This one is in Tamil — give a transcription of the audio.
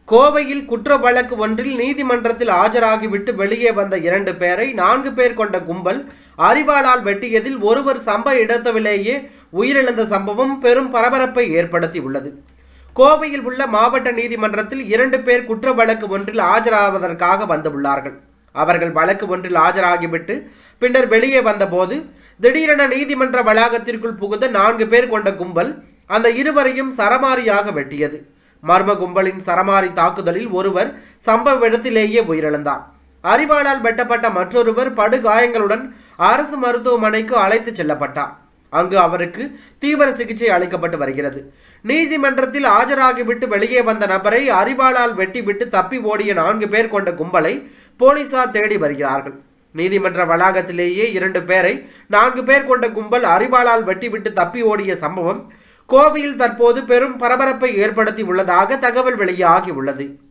கோவையில் குற்ற வழக்கு ஒன்றில் நீதிமன்றத்தில் ஆஜராகிவிட்டு வெளியே வந்த இரண்டு பேரை நான்கு பேர் கொண்ட கும்பல் அரிவாளால் வெட்டியதில் ஒருவர் சம்பவ இடத்திலேயே உயிரிழந்த சம்பவம் பெரும் பரபரப்பை ஏற்படுத்தி உள்ளது கோவையில் உள்ள மாவட்ட நீதிமன்றத்தில் இரண்டு பேர் குற்ற வழக்கு ஒன்றில் ஆஜராவதற்காக வந்துள்ளார்கள் அவர்கள் வழக்கு ஒன்றில் ஆஜராகிவிட்டு பின்னர் வெளியே வந்தபோது திடீரென நீதிமன்ற வளாகத்திற்குள் புகுந்த நான்கு பேர் கொண்ட கும்பல் அந்த இருவரையும் சரமாரியாக வெட்டியது மர்ம கும்பலின் சரமாரி தாக்குதலில் ஒருவர் சம்பவ இடத்திலேயே உயிரிழந்தார் அரிவாளால் வெட்டப்பட்ட மற்றொருவர் படுகாயங்களுடன் அரசு மருத்துவமனைக்கு அழைத்து செல்லப்பட்டார் அங்கு அவருக்கு தீவிர சிகிச்சை அளிக்கப்பட்டு வருகிறது நீதிமன்றத்தில் ஆஜராகிவிட்டு வெளியே வந்த நபரை அரிவாளால் வெட்டிவிட்டு தப்பி ஓடிய நான்கு பேர் கொண்ட கும்பலை போலீசார் தேடி வருகிறார்கள் நீதிமன்ற வளாகத்திலேயே இரண்டு பேரை நான்கு பேர் கொண்ட கும்பல் அரிவாளால் வெட்டிவிட்டு தப்பி ஓடிய சம்பவம் கோவையில் தற்போது பெரும் பரபரப்பை ஏற்படுத்தி உள்ளதாக தகவல் வெளியாகி உள்ளது